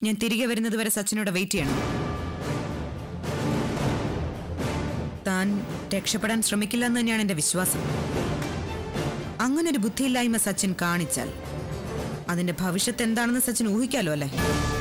ഞാൻ തിരികെ വരുന്നത് വരെ സച്ചിനോട് വെയിറ്റ് ചെയ്യണം താൻ രക്ഷപ്പെടാൻ ശ്രമിക്കില്ല എന്ന് തന്നെയാണ് എന്റെ വിശ്വാസം അങ്ങനൊരു ബുദ്ധിയില്ലായ്മ സച്ചിൻ കാണിച്ചാൽ അതിന്റെ ഭവിഷ്യത്ത് എന്താണെന്ന് സച്ചിൻ ഊഹിക്കാലോ അല്ലേ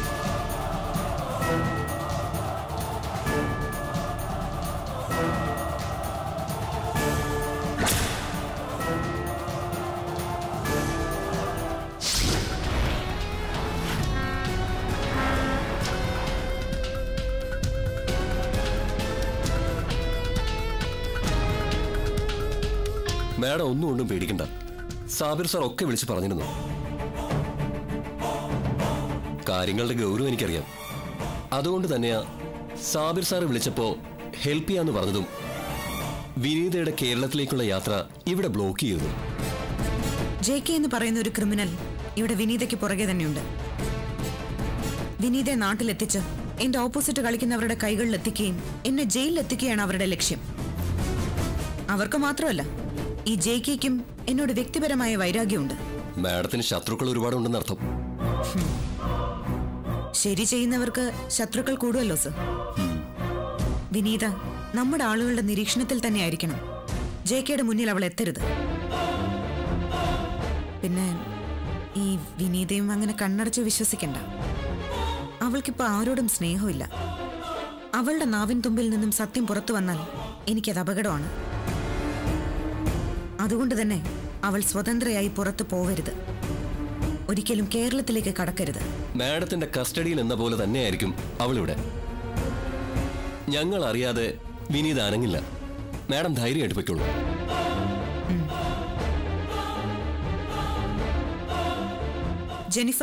മാഡം ഒന്നും ഒന്നും പേടിക്കണ്ട സാബിർ സാർ ഒക്കെ വിളിച്ച് പറഞ്ഞിരുന്നു കാര്യങ്ങളുടെ ഗൗരവം എനിക്കറിയാം അതുകൊണ്ട് തന്നെയാ സാബിർ സാർ വിളിച്ചപ്പോ ഹെൽപ്പ് ചെയ്യാന്ന് പറഞ്ഞതും വിനീതയുടെ കേരളത്തിലേക്കുള്ള യാത്ര ഇവിടെ ബ്ലോക്ക് ചെയ്തു ജെ കെ എന്ന് പറയുന്ന ഒരു ക്രിമിനൽ ഇവിടെ വിനീതയ്ക്ക് പുറകെ തന്നെയുണ്ട് വിനീതയെ നാട്ടിലെത്തിച്ച് എന്റെ ഓപ്പോസിറ്റ് കളിക്കുന്നവരുടെ കൈകളിൽ എത്തിക്കുകയും എന്നെ ജയിലിൽ എത്തിക്കുകയാണ് അവരുടെ ലക്ഷ്യം അവർക്ക് മാത്രമല്ല ഈ ജെ കെക്കും എന്നോട് വ്യക്തിപരമായ വൈരാഗ്യമുണ്ട് മാഡത്തിന് ശത്രുക്കൾ ഒരുപാടുണ്ടെന്ന് അർത്ഥം ശരി ചെയ്യുന്നവർക്ക് ശത്രുക്കൾ കൂടുമല്ലോ സർ വിനീത നമ്മുടെ ആളുകളുടെ നിരീക്ഷണത്തിൽ തന്നെ ആയിരിക്കണം ജെ കെയുടെ മുന്നിൽ അവൾ എത്തരുത് പിന്നെ ഈ വിനീതയും അങ്ങനെ കണ്ണടച്ച് വിശ്വസിക്കണ്ട അവൾക്കിപ്പോ ആരോടും സ്നേഹമില്ല അവളുടെ നാവിൻ തുമ്പിൽ നിന്നും സത്യം പുറത്തു വന്നാൽ എനിക്കത് അപകടമാണ് അതുകൊണ്ട് തന്നെ അവൾ സ്വതന്ത്രയായി പുറത്തു പോവരുത് ഒരിക്കലും കേരളത്തിലേക്ക് കടക്കരുത് മാഡത്തിന്റെ കസ്റ്റഡിയിൽ എന്ന പോലെ തന്നെയായിരിക്കും അവളിവിടെ ഞങ്ങൾ അറിയാതെ വിനീത് അനങ്ങില്ല മാഡം ധൈര്യമായിട്ട് പൊയ്ക്കോളൂ ജെനിഫർ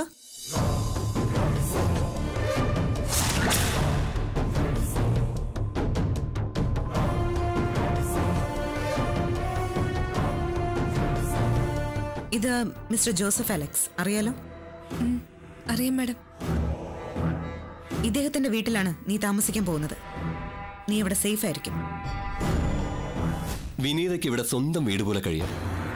ഇത് മിസ്റ്റർ ജോസഫ് അലക്സ് അറിയാലോ അറിയാം മാഡം ഇദ്ദേഹത്തിന്റെ വീട്ടിലാണ് നീ താമസിക്കാൻ പോകുന്നത് നീ ഇവിടെ സേഫ് ആയിരിക്കും വിനീതയ്ക്ക് ഇവിടെ സ്വന്തം വീട് പോലെ കഴിയാം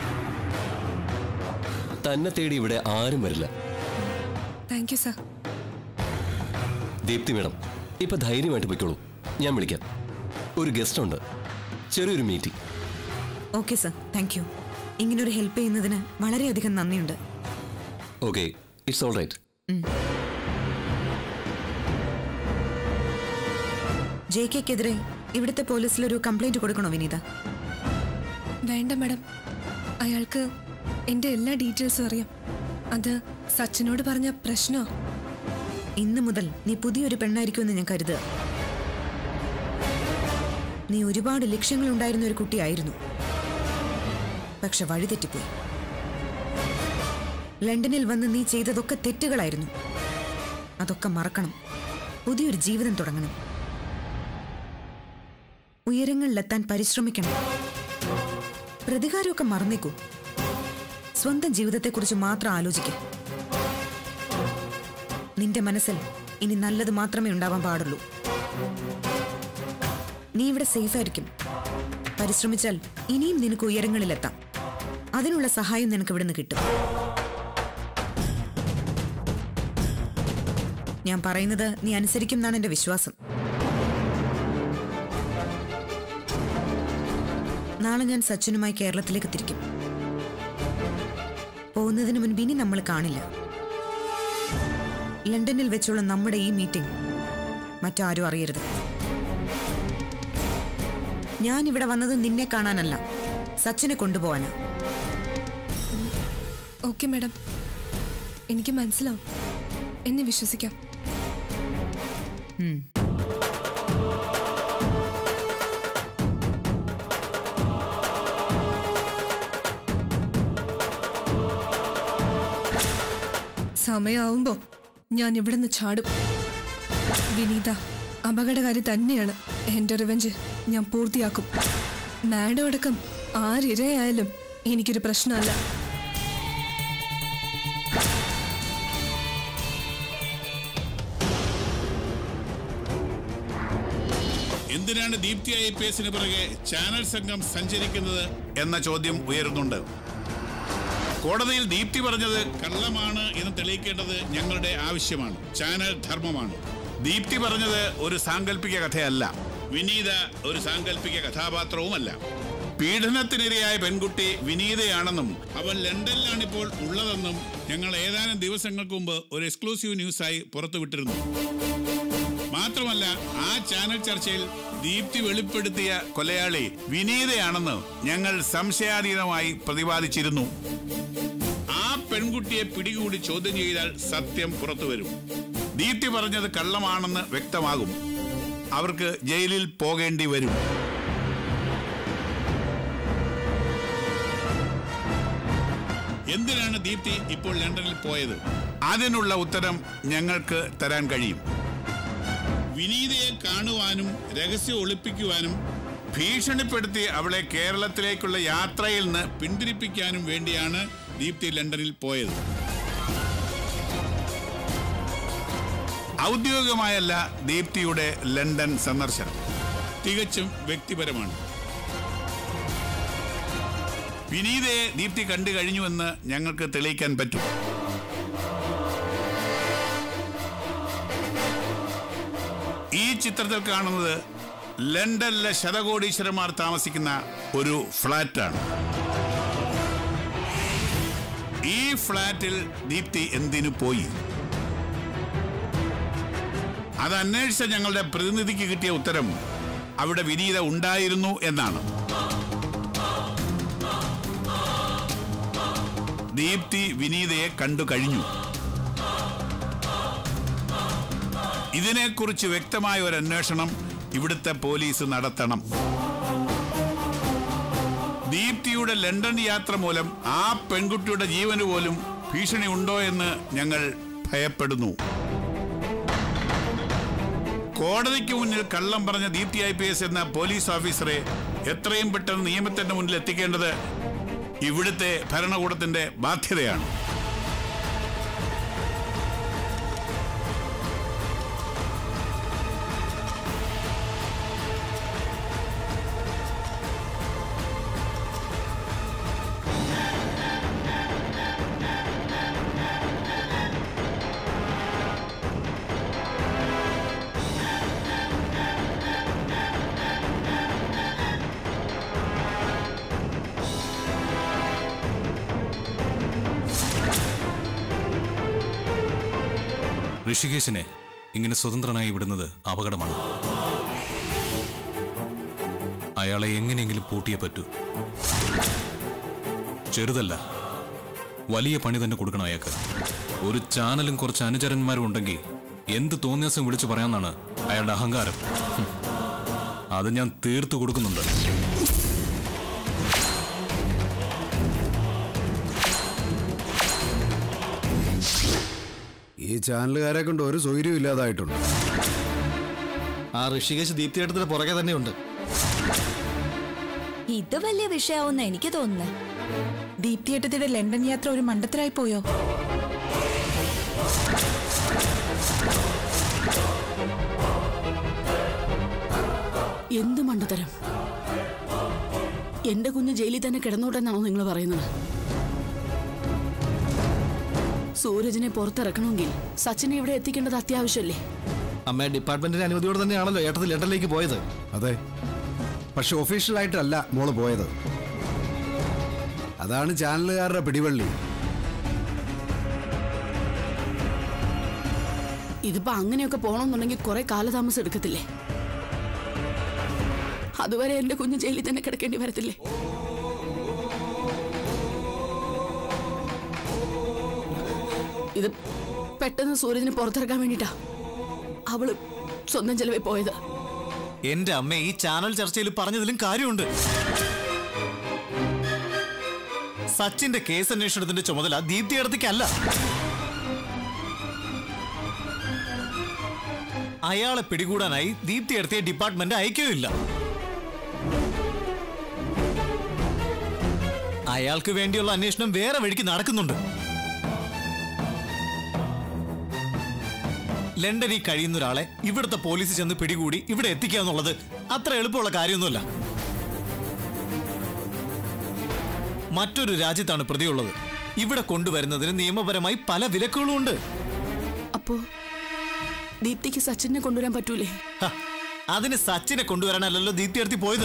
തന്നെ തേടി ഇവിടെ ആരും വരില്ല thank you sir Deepthi madam ഇപ്പൊ ധൈര്യമായിട്ട് പൊയ്ക്കോളൂ ഞാൻ വിളിക്കാം ഒരു ഗസ്റ്റ് ഉണ്ട് ചെറിയൊരു meeting okay sir thank you ഇങ്ങനൊരു ഹെൽപ്പ് ചെയ്യുന്നതിന് വളരെയധികം നന്ദിയുണ്ട് okay it's all right J കെക്കെതിരെ ഇവിടുത്തെ പോലീസിലൊരു കംപ്ലൈന്റ് കൊടുക്കണോ വിനീത വേണ്ട മാഡം അയാൾക്ക് എൻ്റെ എല്ലാ ഡീറ്റെയിൽസും അറിയാം അത് സച്ചിനോട് പറഞ്ഞ പ്രശ്നമോ ഇന്ന് മുതൽ നീ പുതിയൊരു പെണ്ണായിരിക്കുമെന്ന് ഞാൻ കരുതുക നീ ഒരുപാട് ലക്ഷ്യങ്ങൾ ഉണ്ടായിരുന്ന ഒരു കുട്ടിയായിരുന്നു പക്ഷെ വഴിതെറ്റിപ്പോയി ലണ്ടനിൽ വന്ന് നീ ചെയ്തതൊക്കെ തെറ്റുകളായിരുന്നു അതൊക്കെ മറക്കണം പുതിയൊരു ജീവിതം തുടങ്ങണം ഉയരങ്ങളിലെത്താൻ പരിശ്രമിക്കണം പ്രതികാരമൊക്കെ മറന്നേക്കൂ സ്വന്തം ജീവിതത്തെക്കുറിച്ച് മാത്രം ആലോചിക്കും നിന്റെ മനസ്സിൽ ഇനി നല്ലത് മാത്രമേ ഉണ്ടാവാൻ പാടുള്ളൂ നീ ഇവിടെ സേഫ് ആയിരിക്കും പരിശ്രമിച്ചാൽ ഇനിയും നിനക്ക് ഉയരങ്ങളിലെത്താം അതിനുള്ള സഹായം നിനക്ക് ഇവിടുന്ന് കിട്ടും ഞാൻ പറയുന്നത് നീ അനുസരിക്കും എന്നാണ് എന്റെ വിശ്വാസം നാളെ ഞാൻ സച്ചിനുമായി കേരളത്തിലേക്ക് തിരിക്കും പോകുന്നതിന് മുൻപ് ഇനി നമ്മൾ കാണില്ല ലണ്ടനിൽ വെച്ചുള്ള നമ്മുടെ ഈ മീറ്റിംഗ് മറ്റാരും അറിയരുത് ഞാൻ ഇവിടെ വന്നത് നിന്നെ കാണാനല്ല സച്ചിനെ കൊണ്ടുപോവാനാ ഓക്കെ മാഡം എനിക്ക് മനസ്സിലാവും എന്നെ വിശ്വസിക്കാം സമയമാവുമ്പോ ഞാൻ ഇവിടുന്ന് ചാടും വിനീത അപകടകാരി തന്നെയാണ് എന്റെ റിവെഞ്ച് ഞാൻ പൂർത്തിയാക്കും മാഡം അടക്കം ആരിരയായാലും എനിക്കൊരു പ്രശ്നമല്ല എന്തിനാണ് ദീപ്തി ഐ പി എസിന് പിറകെ ചാനൽ സംഘം സഞ്ചരിക്കുന്നത് എന്ന ചോദ്യം ഉയരുന്നുണ്ട് കോടതിയിൽ ദീപ്തി പറഞ്ഞത് കള്ളമാണ് എന്ന് തെളിയിക്കേണ്ടത് ഞങ്ങളുടെ ആവശ്യമാണ് ചാനൽ ധർമ്മമാണ് ദീപ്തി പറഞ്ഞത് ഒരു സാങ്കല്പിക കഥയല്ല വിനീത ഒരു സാങ്കല്പിക കഥാപാത്രവുമല്ല പീഡനത്തിനിരയായ പെൺകുട്ടി വിനീതയാണെന്നും അവൻ ലണ്ടനിലാണ് ഇപ്പോൾ ഉള്ളതെന്നും ഞങ്ങൾ ഏതാനും ദിവസങ്ങൾക്ക് മുമ്പ് ഒരു എക്സ്ക്ലൂസീവ് ന്യൂസായി പുറത്തുവിട്ടിരുന്നു മാത്രമല്ല ആ ചാനൽ ചർച്ചയിൽ ദീപ്തി വെളിപ്പെടുത്തിയ കൊലയാളി വിനീതയാണെന്ന് ഞങ്ങൾ സംശയാതീതമായി പ്രതിപാദിച്ചിരുന്നു ആ പെൺകുട്ടിയെ പിടികൂടി ചോദ്യം ചെയ്താൽ സത്യം പുറത്തു വരും ദീപ്തി പറഞ്ഞത് കള്ളമാണെന്ന് വ്യക്തമാകും അവർക്ക് ജയിലിൽ പോകേണ്ടി വരും എന്തിനാണ് ദീപ്തി ഇപ്പോൾ ലണ്ടനിൽ പോയത് അതിനുള്ള ഉത്തരം ഞങ്ങൾക്ക് തരാൻ കഴിയും വിനീതയെ കാണുവാനും രഹസ്യം ഒളിപ്പിക്കുവാനും ഭീഷണിപ്പെടുത്തി അവളെ കേരളത്തിലേക്കുള്ള യാത്രയിൽ നിന്ന് പിന്തിരിപ്പിക്കാനും വേണ്ടിയാണ് ദീപ്തി ലണ്ടനിൽ പോയത് ഔദ്യോഗികമായല്ല ദീപ്തിയുടെ ലണ്ടൻ സന്ദർശനം തികച്ചും വ്യക്തിപരമാണ് വിനീതയെ ദീപ്തി കണ്ടു കഴിഞ്ഞുവെന്ന് ഞങ്ങൾക്ക് തെളിയിക്കാൻ പറ്റും ഈ ചിത്രത്തിൽ കാണുന്നത് ലണ്ടനിലെ ശതകോടീശ്വരന്മാർ താമസിക്കുന്ന ഒരു ഫ്ലാറ്റാണ് ഈ ഫ്ലാറ്റിൽ ദീപ്തി എന്തിനു പോയി അത് അന്വേഷിച്ച ഞങ്ങളുടെ പ്രതിനിധിക്ക് കിട്ടിയ ഉത്തരം അവിടെ വിനീത ഉണ്ടായിരുന്നു എന്നാണ് ദീപ്തി വിനീതയെ കണ്ടു കഴിഞ്ഞു ഇതിനെക്കുറിച്ച് വ്യക്തമായ ഒരു അന്വേഷണം ഇവിടുത്തെ പോലീസ് നടത്തണം ദീപ്തിയുടെ ലണ്ടൻ യാത്ര മൂലം ആ പെൺകുട്ടിയുടെ ജീവന് പോലും ഭീഷണി ഉണ്ടോ എന്ന് ഞങ്ങൾ ഭയപ്പെടുന്നു കോടതിക്ക് മുന്നിൽ കള്ളം പറഞ്ഞ ദീപ്തി ഐ പി എസ് എന്ന പോലീസ് ഓഫീസറെ എത്രയും പെട്ടെന്ന് നിയമത്തിന്റെ മുന്നിൽ എത്തിക്കേണ്ടത് ഇവിടുത്തെ ഭരണകൂടത്തിന്റെ ബാധ്യതയാണ് ഋഷികേശിനെ ഇങ്ങനെ സ്വതന്ത്രനായി വിടുന്നത് അപകടമാണ് അയാളെ എങ്ങനെയെങ്കിലും പൂട്ടിയേ പറ്റൂ ചെറുതല്ല വലിയ പണി തന്നെ കൊടുക്കണം അയാൾക്ക് ഒരു ചാനലും കുറച്ച് അനുചരന്മാരും ഉണ്ടെങ്കിൽ എന്ത് തോന്നിയാസം വിളിച്ചു പറയാന്നാണ് അയാളുടെ അഹങ്കാരം ഹും. അത് ഞാൻ തീർത്തു കൊടുക്കുന്നുണ്ട് ഈ ചാനലുകാരെ കൊണ്ട് ഒരു സൗകര്യവും ഇല്ലാതായിട്ടുണ്ട് ആ ഋഷികേശ് ദീപ്തിയേട്ടത്തിന്റെ പുറകെ തന്നെയുണ്ട് ഇത് വലിയ വിഷയാവുന്ന എനിക്ക് തോന്നുന്നത് ദീപ്തിയേട്ടത്തിയുടെ ലണ്ടൻ യാത്ര ഒരു മണ്ടത്തരായി പോയോ എന്ത് മണ്ടത്തരം എന്റെ കുഞ്ഞ് ജയിലിൽ തന്നെ കിടന്നോട്ടെന്നാണോ നിങ്ങൾ പറയുന്നത് സൂരജിനെ പുറത്തിറക്കണമെങ്കിൽ സച്ചിനെ ഇവിടെ എത്തിക്കേണ്ടത് അത്യാവശ്യമല്ലേ അമ്മ ഡിപ്പാർട്ട്മെന്റിന്റെ അനുമതിയോടെ തന്നെയാണല്ലോ ഏട്ടത്തിൽ ലണ്ടനിലേക്ക് പോയത് അതെ പക്ഷെ ഒഫീഷ്യലായിട്ടല്ല മോള് പോയത് അതാണ് ചാനലുകാരുടെ പിടിവള്ളി ഇതിപ്പോ അങ്ങനെയൊക്കെ പോണമെന്നുണ്ടെങ്കിൽ കുറെ കാലതാമസം എടുക്കത്തില്ലേ അതുവരെ എന്റെ കുഞ്ഞ് ജയിലിൽ തന്നെ കിടക്കേണ്ടി വരത്തില്ലേ ഇത് പെട്ടെന്ന് സൂരജിനെ പുറത്തിറക്കാൻ വേണ്ടിട്ടാ അവള് സ്വന്തം ചെലവിൽ പോയത് എന്റെ അമ്മ ഈ ചാനൽ ചർച്ചയിൽ പറഞ്ഞതിലും കാര്യമുണ്ട് സച്ചിന്റെ കേസ് അന്വേഷണത്തിന്റെ ചുമതല ദീപ്തി അടുത്തേക്കല്ല അയാളെ പിടികൂടാനായി ദീപ്തി അടുത്തിയ ഡിപ്പാർട്ട്മെന്റ് അയക്കുകയില്ല അയാൾക്ക് വേണ്ടിയുള്ള അന്വേഷണം വേറെ വഴിക്ക് നടക്കുന്നുണ്ട് ലണ്ടനിൽ കഴിയുന്ന ഒരാളെ ഇവിടുത്തെ പോലീസ് ചെന്ന് പിടികൂടി ഇവിടെ എത്തിക്കുക എന്നുള്ളത് അത്ര എളുപ്പമുള്ള കാര്യമൊന്നുമല്ല മറ്റൊരു രാജ്യത്താണ് പ്രതിയുള്ളത് ഇവിടെ കൊണ്ടുവരുന്നതിന് നിയമപരമായി പല വിലക്കുകളും ഉണ്ട് അപ്പോ ദീപ്തിക്ക് സച്ചിനെ കൊണ്ടുവരാൻ പറ്റൂലേ ഹ, അതിന് സച്ചിനെ കൊണ്ടുവരാനല്ലല്ലോ ദീപ്തി അടുത്തി പോയത്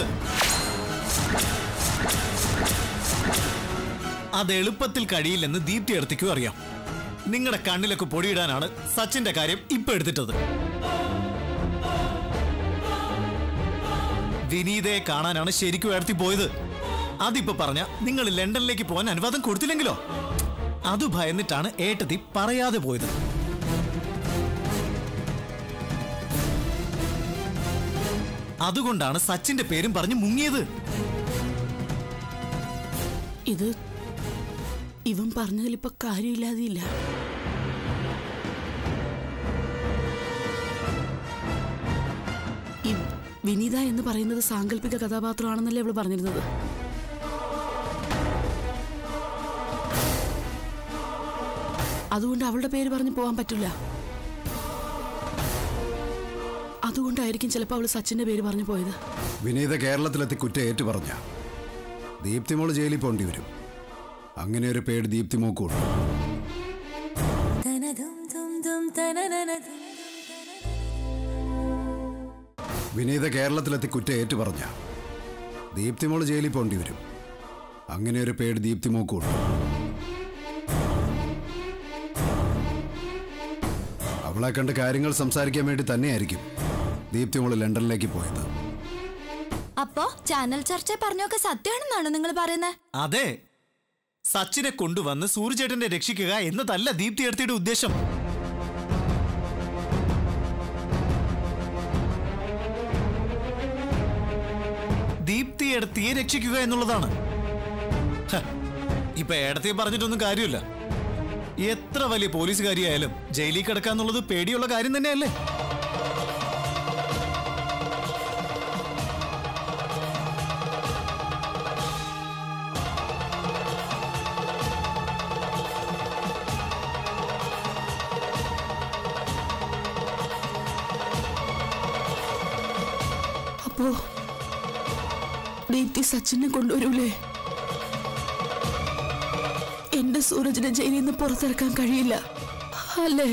അത് എളുപ്പത്തിൽ കഴിയില്ലെന്ന് ദീപ്തി അടുത്തേക്കും അറിയാം നിങ്ങളുടെ കണ്ണിലൊക്കെ പൊടിയിടാനാണ് സച്ചിന്റെ കാര്യം ഇപ്പൊ എടുത്തിട്ടത് വിനീതയെ കാണാനാണ് ശരിക്കും അടുത്തി പോയത് അതിപ്പോ പറഞ്ഞ നിങ്ങൾ ലണ്ടനിലേക്ക് പോകാൻ അനുവാദം കൊടുത്തില്ലെങ്കിലോ അത് ഭയന്നിട്ടാണ് ഏട്ടത്തി പറയാതെ പോയത് അതുകൊണ്ടാണ് സച്ചിന്റെ പേരും പറഞ്ഞ് മുങ്ങിയത് ഇത് ഇവൻ പറഞ്ഞതിൽ ഇപ്പൊ കാര്യമില്ലാതെയില്ല ഈ വിനീത എന്ന് പറയുന്നത് സാങ്കല്പിക കഥാപാത്രമാണെന്നല്ലേ അവള് പറഞ്ഞിരുന്നത് അതുകൊണ്ട് അവളുടെ പേര് പറഞ്ഞ് പോകാൻ പറ്റില്ല അതുകൊണ്ടായിരിക്കും ചിലപ്പോൾ അവള് സച്ചിന്റെ പേര് പറഞ്ഞു പോയത് വിനീത കേരളത്തിലെത്തി കുറ്റം ഏറ്റു പറഞ്ഞ ദീപ്തിമോള് ജയിലിൽ പോണ്ടി വരും അങ്ങനെ ഒരു പേടി ദീപ്തിമോക്കുണ്ട് വിനീത കേരളത്തിലെത്തി കുറ്റം ഏറ്റു പറഞ്ഞ ദീപ്തിമോള് ജയിലിൽ പോണ്ടി വരും അങ്ങനെ ഒരു പേടി ദീപ്തിമോക്കുണ്ട് അവളെ കണ്ട് കാര്യങ്ങൾ സംസാരിക്കാൻ വേണ്ടി തന്നെയായിരിക്കും ദീപ്തിമോള് ലണ്ടനിലേക്ക് പോയത് അപ്പോ ചാനൽ ചർച്ച പറഞ്ഞൊക്കെ സത്യമാണെന്നാണോ നിങ്ങൾ പറയുന്നത് അതെ സച്ചിനെ കൊണ്ടുവന്ന് സൂര്യചേട്ടനെ രക്ഷിക്കുക എന്നതല്ല ദീപ്തി എടുത്തിയുടെ ഉദ്ദേശം ദീപ്തി എടുത്തിയെ രക്ഷിക്കുക എന്നുള്ളതാണ് ഹ, ഇപ്പൊ ഏടത്തിയെ പറഞ്ഞിട്ടൊന്നും കാര്യമില്ല എത്ര വലിയ പോലീസുകാരിയായാലും ജയിലിൽ കിടക്കാന്നുള്ളത് പേടിയുള്ള കാര്യം തന്നെയല്ലേ അപ്പോ ദീപ്തി സച്ചിനെ കൊണ്ടുവരൂലേ എന്റെ സൂരജിനെ ജയിലിൽ നിന്ന് പുറത്തിറക്കാൻ കഴിയില്ല അല്ലേ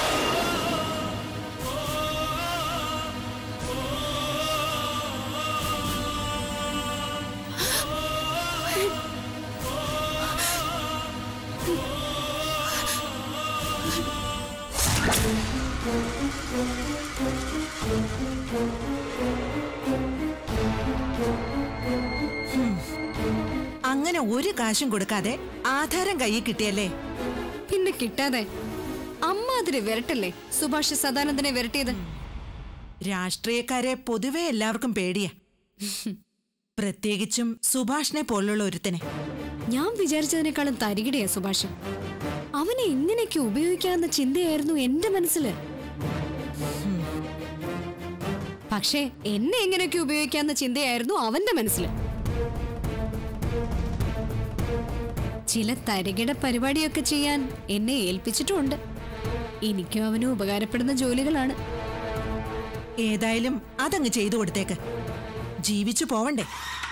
അങ്ങനെ ഒരു കാശും കൊടുക്കാതെ ആധാരം കയ്യിൽ കിട്ടിയല്ലേ പിന്നെ കിട്ടാതെ അമ്മ അതിന് വരട്ടല്ലേ സുഭാഷ് സദാനന്ദനെ വരട്ടിയത് രാഷ്ട്രീയക്കാരെ പൊതുവെ എല്ലാവർക്കും പേടിയാ പ്രത്യേകിച്ചും സുഭാഷിനെ പോലുള്ള ഒരുത്തനെ ഞാൻ വിചാരിച്ചതിനേക്കാളും തരികിടയാ സുഭാഷ് അവനെ ഇങ്ങനെയൊക്കെ ഉപയോഗിക്കാവുന്ന ചിന്തയായിരുന്നു എന്റെ മനസ്സില് പക്ഷേ എന്നെ എങ്ങനെയൊക്കെ ഉപയോഗിക്കാവുന്ന ചിന്തയായിരുന്നു അവന്റെ മനസ്സിൽ ചില തരികിട പരിപാടിയൊക്കെ ചെയ്യാൻ എന്നെ ഏൽപ്പിച്ചിട്ടുമുണ്ട് എനിക്കും അവനും ഉപകാരപ്പെടുന്ന ജോലികളാണ് ഏതായാലും അതങ്ങ് ചെയ്തു കൊടുത്തേക്ക് ജീവിച്ചു പോവണ്ടേ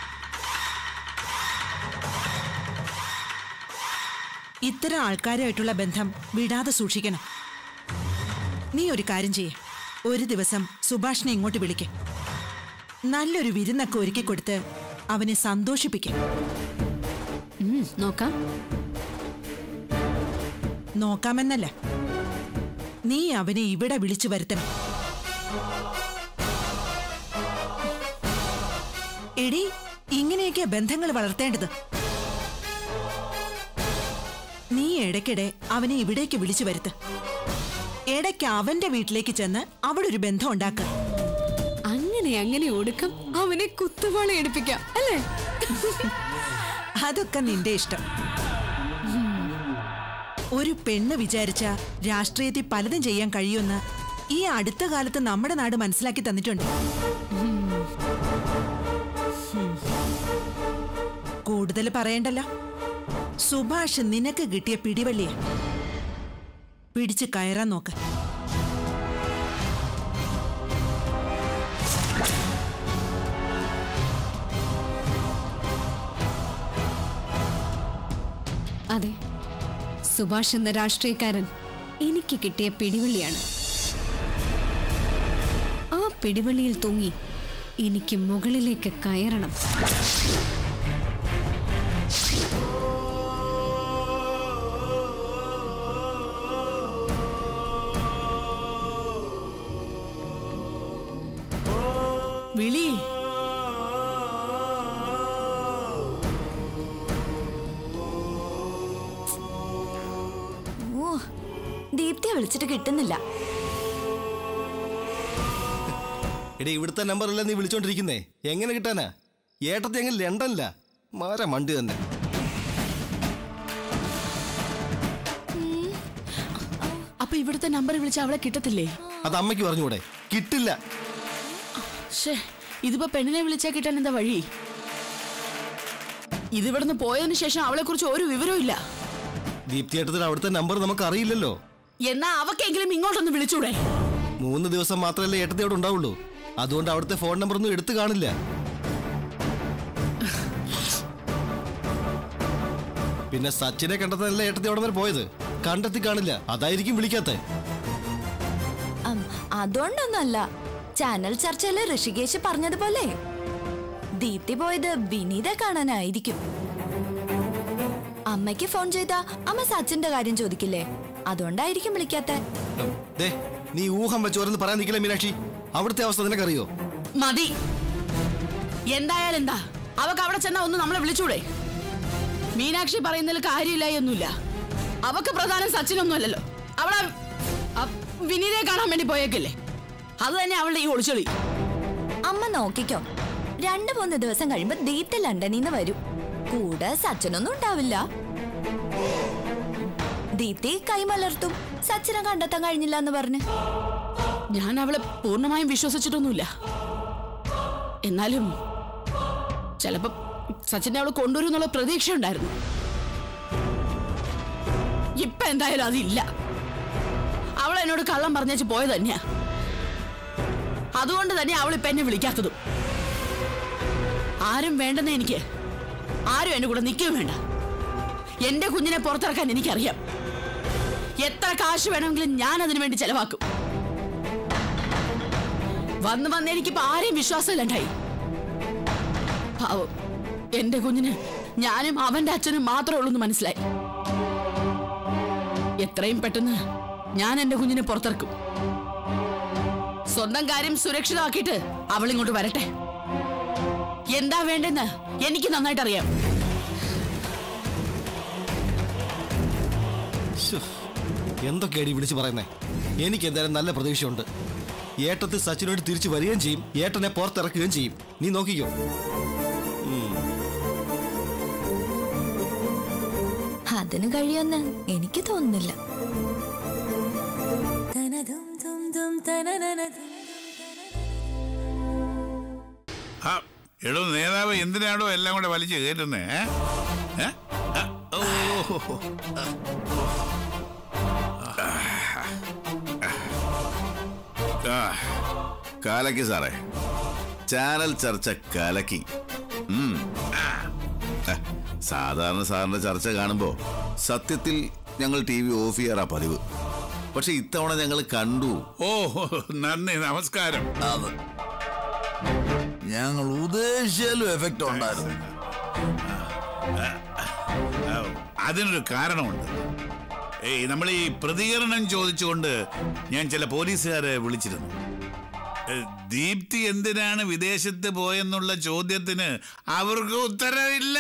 ഇത്തരം ആൾക്കാരുമായിട്ടുള്ള ബന്ധം വിടാതെ സൂക്ഷിക്കണം നീ ഒരു കാര്യം ചെയ്യ ഒരു ദിവസം സുഭാഷിനെ ഇങ്ങോട്ട് വിളിക്ക നല്ലൊരു വിരുന്നൊക്കെ ഒരുക്കി കൊടുത്ത് അവനെ സന്തോഷിപ്പിക്കും ഉം, നോക്കാം നോക്കാമെന്നല്ല നീ അവനെ ഇവിടെ വിളിച്ചു വരുത്തണം എടി ഇങ്ങനെയൊക്കെ ബന്ധങ്ങൾ വളർത്തേണ്ടത് നീ ഇടയ്ക്കിടെ അവനെ ഇവിടേക്ക് വിളിച്ചു വരുത്ത് ഇടയ്ക്ക് അവന്റെ വീട്ടിലേക്ക് ചെന്ന് അവിടെ ഒരു ബന്ധം ഉണ്ടാക്കുക അങ്ങനെ അങ്ങനെ ഒടുക്കം അവനെ കുത്തുവാള എടുപ്പിക്കാം അല്ലേ അതൊക്കെ നിന്റെ ഇഷ്ടം ഒരു പെണ്ണ് വിചാരിച്ച രാഷ്ട്രീയത്തിൽ പലതും ചെയ്യാൻ കഴിയുമെന്ന് ഈ അടുത്ത കാലത്ത് നമ്മുടെ നാട് മനസ്സിലാക്കി തന്നിട്ടുണ്ട് ഉം. കൂടുതൽ പറയണ്ടല്ലോ സുഭാഷ് നിനക്ക് കിട്ടിയ പിടിവള്ളിയ പിടിച്ച് കയറാൻ നോക്ക് അതെ സുഭാഷ് എന്ന രാഷ്ട്രീയക്കാരൻ എനിക്ക് കിട്ടിയ പിടിവള്ളിയാണ് ആ പിടിവള്ളിയിൽ തൂങ്ങി എനിക്ക് മുകളിലേക്ക് കയറണം വിളി ഓ ദീപ്തിയെ വിളിച്ചിട്ട് കിട്ടുന്നില്ല എടേ ഇവിടുത്തെ നമ്പറല്ല നീ വിളിച്ചോണ്ടിരിക്കുന്നേ എങ്ങനെ കിട്ടാനാ ഏട്ടത്തി എങ്ങനെ ലണ്ടനില്ല മാര മണ്ടി തന്നെ അപ്പൊ ഇവിടുത്തെ നമ്പർ വിളിച്ച അവളെ കിട്ടത്തില്ലേ അത് അമ്മയ്ക്ക് പറഞ്ഞുകൂടെ കിട്ടില്ല ഷേ ഇതിപ്പോ പെണ്ണിനെ വിളിച്ചാ കിട്ടാൻ എന്താ വഴി ഇത് ഇവിടുന്ന് പോയതിനു ശേഷം അവളെ കുറിച്ച് ഒരു വിവരവും ഇല്ല ദീപ്തി ഏട്ടത്തിന് അവിടുത്തെ നമ്പർ നമുക്ക് അറിയില്ലല്ലോ എന്നാ അവക്കെങ്കിലും ഇങ്ങോട്ടൊന്ന് വിളിച്ചൂടെ മൂന്ന് ദിവസം മാത്രമല്ലേ ഏട്ടത്തി അവിടെ ഉണ്ടാവുള്ളൂ അതുകൊണ്ട് അവിടുത്തെ ഫോൺ നമ്പർ ഒന്നും എടുത്തു കാണില്ല പിന്നെ സച്ചിനെ കണ്ടെത്താനല്ലേ ഏട്ടത്തി അവിടെ വരെ പോയത് കണ്ടെത്തി കാണില്ല അതായിരിക്കും വിളിക്കാത്ത അം, അതുകൊണ്ടൊന്നല്ല ചാനൽ ചർച്ചയില് ഋഷികേശ് പറഞ്ഞതുപോലെ ദീപ്തി പോയത് വിനീത കാണാനായിരിക്കും അമ്മയ്ക്ക് ഫോൺ ചെയ്താ അമ്മ സച്ചിന്റെ കാര്യം ചോദിക്കില്ലേ അതുകൊണ്ടായിരിക്കും വിളിക്കാത്ത ദേ നീ ഊഹം വെച്ച് ഓരോന്ന് പറയാൻ നിൽക്കില്ല മീനാക്ഷി അവിടുത്തെ അവസ്ഥ നിനക്കറിയോ മതി എന്തായാലും എന്താ അവക്ക് അവിടെ ചെന്നാ ഒന്ന് നമ്മളെ വിളിച്ചൂടെ മീനാക്ഷി പറയുന്നതിൽ കാര്യമില്ല ഒന്നുമില്ല അവക്ക് പ്രധാനം സച്ചിനൊന്നും അല്ലല്ലോ അവളെ അ, വിനീതയെ കാണാൻ വേണ്ടി പോയേക്കല്ലേ അത് തന്നെ അവളുടെ ഈ ഒളിച്ചൊളി അമ്മ നോക്കിക്കോ രണ്ടു മൂന്ന് ദിവസം കഴിയുമ്പോ ദീപ്തി ലണ്ടനിൽ നിന്ന് വരും കൂടെ സച്ചിനൊന്നും ഉണ്ടാവില്ല ദീപ്തി കൈമലർത്തും സച്ചിനെ കണ്ടെത്താൻ കഴിഞ്ഞില്ല എന്ന് പറഞ്ഞ് ഞാൻ അവളെ പൂർണ്ണമായും വിശ്വസിച്ചിട്ടൊന്നുമില്ല എന്നാലും ചിലപ്പോ സച്ചിനെ അവള് കൊണ്ടുവരും എന്നുള്ള പ്രതീക്ഷ ഉണ്ടായിരുന്നു ഇപ്പൊ എന്തായാലും അതില്ല അവൾ എന്നോട് കള്ളം പറഞ്ഞേച്ച് പോയത് തന്നെയാ അതുകൊണ്ട് തന്നെ അവൾ ഇപ്പൊ എന്നെ വിളിക്കാത്തതും ആരും വേണ്ടെന്ന് എനിക്ക് ആരും എന്റെ കൂടെ നിൽക്കുകയും വേണ്ട എന്റെ കുഞ്ഞിനെ പുറത്തിറക്കാൻ എനിക്കറിയാം എത്ര കാശ് വേണമെങ്കിലും ഞാൻ അതിനു വേണ്ടി ചെലവാക്കും വന്ന് വന്ന് എനിക്കിപ്പോ ആരെയും വിശ്വാസമില്ലണ്ടായി പാവം എന്റെ കുഞ്ഞിന് ഞാനും അവന്റെ അച്ഛനും മാത്രമേ ഉള്ളൂ എന്ന് മനസ്സിലായി എത്രയും പെട്ടെന്ന് ഞാൻ എന്റെ കുഞ്ഞിനെ പുറത്തിറക്കും സ്വന്തം കാര്യം സുരക്ഷിതമാക്കിയിട്ട് അവൾ ഇങ്ങോട്ട് വരട്ടെ എന്താ വേണ്ടെന്ന് എനിക്ക് നന്നായിട്ട് അറിയാം ശ്ശോ, എന്തൊക്കെയാടി വിളിച്ച് പറയുന്നേ എനിക്ക് എന്തായാലും നല്ല പ്രതീക്ഷയുണ്ട് ഏട്ടത്തിൽ സച്ചിനോട് തിരിച്ചു വരികയും ചെയ്യും ഏട്ടനെ പുറത്തിറക്കുകയും ചെയ്യും നീ നോക്കിക്കോ ഉം. അതിന് കഴിയുമെന്ന് എനിക്ക് തോന്നുന്നില്ല ആ എടോ നേതാവ് എന്തിനാണോ എല്ലാം കൂടെ വലിച്ചു കയറ്റുന്നേ ഏ? ഏ? ആ, ഓ, ഹോ, ഹോ. ആ, കാലക്കി സാറേ ചാനൽ ചർച്ച കാലക്കി ഉം. ആ, സാധാരണ സാറിന്റെ ചർച്ച കാണുമ്പോ സത്യത്തിൽ ഞങ്ങൾ ടി വി ഓഫ് ചെയ്യാറാ പതിവ് പക്ഷെ ഇത്തവണ ഞങ്ങൾ കണ്ടു ഓ ഹോ, നന്ദി നമസ്കാരം ഞങ്ങൾ ഉദ്ദേശിച്ചാലും എഫക്റ്റ് ഉണ്ടായിരുന്നു ആ, അതിനൊരു കാരണമുണ്ട് ഏയ് നമ്മൾ ഈ പ്രതികരണം ചോദിച്ചുകൊണ്ട് ഞാൻ ചില പോലീസുകാരെ വിളിച്ചിരുന്നു ഏ, ദീപ്തി എന്തിനാണ് വിദേശത്ത് പോയെന്നുള്ള ചോദ്യത്തിന് അവർക്ക് ഉത്തരവില്ല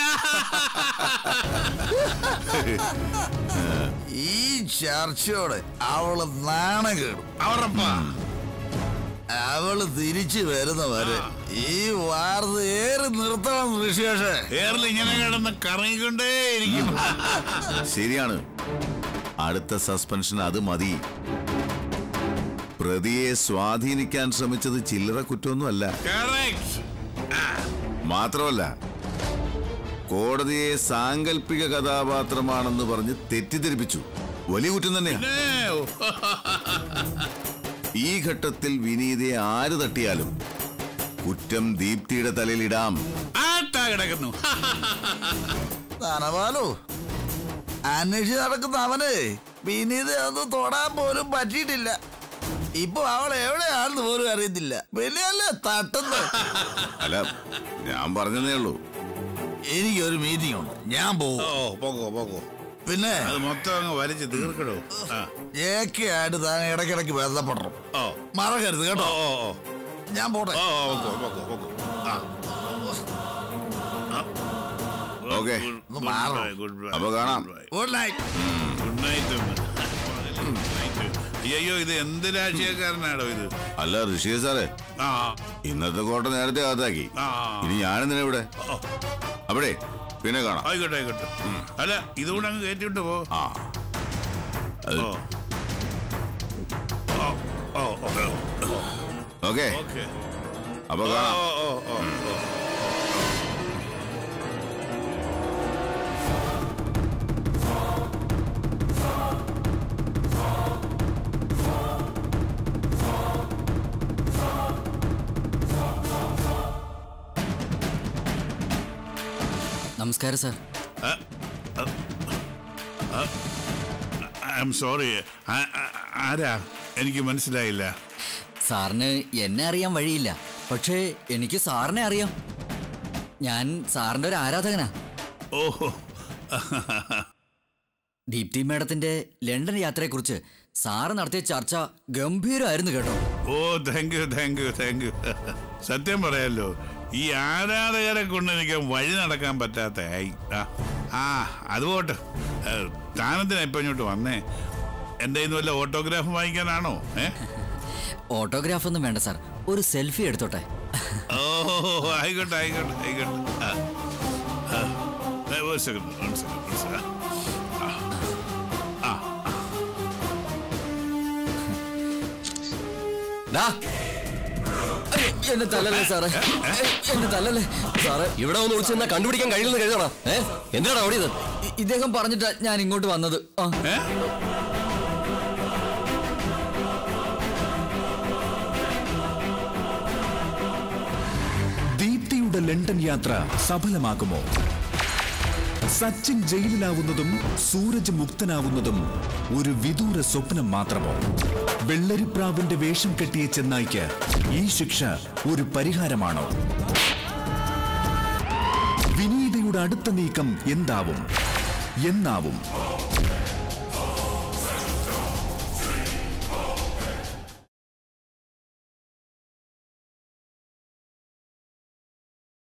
ഈ ചർച്ചയോടെ അവള് നാണം കേടും അവറപ്പാ അവള് തിരിച്ചു വരുന്നവരെ ഈ വാർത്ത ഏറി നിർത്തണം ഋഷികേഷേ ഏറിൽ ഇങ്ങനെ കിടന്ന് കറങ്ങിക്കൊണ്ടേയിരിക്കും ശരിയാണ് അടുത്ത സസ്പെൻഷൻ അത് മതി പ്രതിയെ സ്വാധീനിക്കാൻ ശ്രമിച്ചത് ചില്ലറ കുറ്റമൊന്നുമല്ല Correct. മാത്രമല്ല കോടതിയെ സാങ്കല്പിക കഥാപാത്രമാണെന്ന് പറഞ്ഞ് തെറ്റിദ്ധരിപ്പിച്ചു വലിയ കുറ്റം തന്നെയാണ് ഏ, ഓ, ഈ ഘട്ടത്തിൽ വിനീതയെ ആര് തട്ടിയാലും കുറ്റം ദീപ്തിയുടെ തലയിലിടാം ആട്ടാ കിടക്കുന്നു നനവാലോ അന്വേഷിച്ച് നടക്കുന്ന അവന് വിനീത ഒന്നും തൊടാൻ പോലും പറ്റിയിട്ടില്ല ഇപ്പൊ അവൾ എവിടെയാണെന്ന് പോലും അറിയത്തില്ല പിന്നെയല്ലേ തട്ടുന്നത് അല്ല ഞാൻ പറഞ്ഞതേ ഉള്ളൂ എനിക്കൊരു മീറ്റിംഗ് ഉണ്ട് ഞാൻ പോകും ഓ പോകോ പോകോ പിന്നെ അത് മൊത്തം അങ്ങ് വലിച്ച് തീർക്കടോ ആ ജെക്കെ ആയിട്ട് താൻ ഇടയ്ക്കിടയ്ക്ക് ബന്ധപ്പെടണം ഓ മറക്കരുത് കേട്ടോ ഓ ഓ ഓ ഞാൻ പോട്ടെ ഓ ഓ പോകോ പോകോ പോകോ ആ ഓക്കെ ഒന്ന് മാറണം ഗുഡ് ബൈ അപ്പൊ കാണാം ഗുഡ് നൈറ്റ് ഗുഡ് നൈറ്റ് അയ്യോ ഇത് എന്ത് രാഷ്ട്രീയക്കാരനാണോ ഇത് അല്ല ഋഷി സാറേ ആ ഇന്നത്തെ കോട്ട നേരത്തെ അകത്താക്കി ആ ഇനി ഞാനെന്തിനാ ഇവിടെ അവിടെ പിന്നെ കാണാം ആയിക്കോട്ടെ ആയിക്കോട്ടെ അല്ല ഇതുകൂടെ അങ്ങ് കയറ്റിവിട്ട് പോ ആ അത് ഓ ഓ ഓ ഓ ഓക്കെ ഓക്കെ അപ്പൊ ഓ കാണാം ഓ ഓ ഓ നമസ്കാരം സാർ ഐ എം സോറി ആരാ എനിക്ക് മനസ്സിലായില്ല സാറിന് എന്നെ അറിയാൻ വഴിയില്ല പക്ഷേ എനിക്ക് സാറിനെ അറിയാം ഞാൻ സാറിന്റെ ഒരു ആരാധകനാ ഓഹോ ദീപ്തി മേഡത്തിന്റെ ലണ്ടൻ യാത്രയെക്കുറിച്ച് സാറ് നടത്തിയ ചർച്ച ഗംഭീരമായിരുന്നു കേട്ടോ ഓ thank you thank you thank you സത്യം പറയാലോ ഈ ആരാധകരെ കൊണ്ട് എനിക്ക് വഴി നടക്കാൻ പറ്റാത്ത ആയി ആ, ആ അത് പോട്ടെ ഏ, താനെന്തിനാ ഇപ്പൊ ഇങ്ങോട്ട് വന്നേ എന്റെ കയ്യിൽ നിന്ന് വല്ല ഓട്ടോഗ്രാഫ് വാങ്ങിക്കാനാണോ ഏ ഓട്ടോഗ്രാഫ് ഒന്നും വേണ്ട സാർ ഒരു സെൽഫി എടുത്തോട്ടെ ഓ ആയിക്കോട്ടെ ആയിക്കോട്ടെ ആയിക്കോട്ടെ ആ, ആ. ഏ, ഒരു സെക്കൻഡ് ഒരു സെക്കൻഡ് ഒരു സെക്കൻഡ് ആ ഡാ. അയ്യോ, എന്നെ തല്ലല്ലേ സാറേ എന്നെ തല്ലല്ലേ സാറേ ഇവിടെ ഒന്ന് ഒളിച്ചു നിന്നാ കണ്ടുപിടിക്കാൻ കഴിയില്ലെന്ന് കരുതണ ഏ എന്തിനാണ് ഓടിയത് ഇ- ഇദ്ദേഹം പറഞ്ഞിട്ടാ ഞാൻ ഇങ്ങോട്ട് വന്നത് ആ ഏ ദീപ്തിയുടെ ലണ്ടൻ യാത്ര സഫലമാകുമോ സച്ചിൻ ജയിലിലാവുന്നതും സൂരജ് മുക്തനാവുന്നതും ഒരു വിദൂര സ്വപ്നം മാത്രമോ വെള്ളരിപ്രാവിന്റെ വേഷം കെട്ടിയ ചെന്നായ്ക്ക് ഈ ശിക്ഷ ഒരു പരിഹാരമാണോ വിനീതയുടെ അടുത്ത നീക്കം എന്താവും എന്നാവും